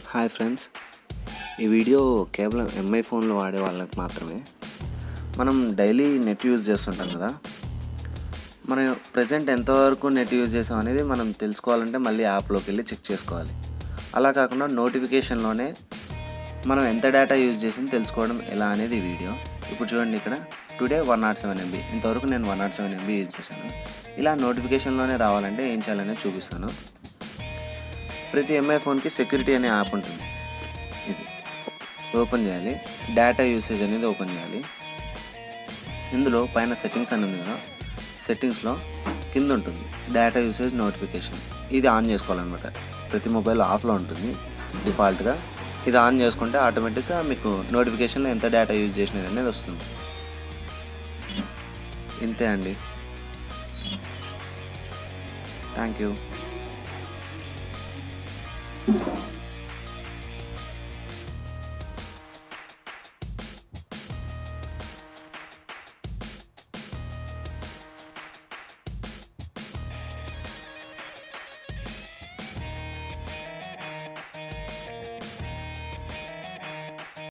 hi friends ఈ video కేవలం Mi ఫోన్లో వాడే వాళ్ళకి మాత్రమే మనం డైలీ నెట్ యూజ్ చేస్తుంటాం కదా మనం ప్రజెంట్ ఎంతవరకు నెట్ యూజ్ చేసాం అనేది మనం తెలుసుకోవాలంటే మళ్ళీ యాప్లోకి వెళ్ళి చెక్ చేసుకోవాలి అలా కాకుండా నోటిఫికేషన్లోనే మనం ఎంత డేటా యూజ్ చేసింది తెలుసుకోవడం ఎలా అనేది ఈ వీడియో ఇప్పుడు చూడండి ఇక్కడ today one nought seven MB ఇంతవరకు నేను one nought seven MB use చేశాను ఇలా నోటిఫికేషన్లోనే రావాలంటే ఏం చేయాలనేది చూపిస్తాను ప్రతి ఎంఐ ఫోన్కి సెక్యూరిటీ అనే యాప్ ఉంటుంది ఇది ఓపెన్ చేయాలి డేటా యూసేజ్ అనేది ఓపెన్ చేయాలి ఇందులో పైన సెట్టింగ్స్ అని ఉంది కదా సెట్టింగ్స్లో కింద ఉంటుంది డేటా యూసేజ్ నోటిఫికేషన్ ఇది ఆన్ చేసుకోవాలన్నమాట ప్రతి మొబైల్ ఆఫ్లో ఉంటుంది డిఫాల్ట్గా ఇది ఆన్ చేసుకుంటే ఆటోమేటిక్గా మీకు నోటిఫికేషన్లో ఎంత డేటా యూజ్ చేసినది అనేది వస్తుంది ఇంతే అండి థ్యాంక్ యూ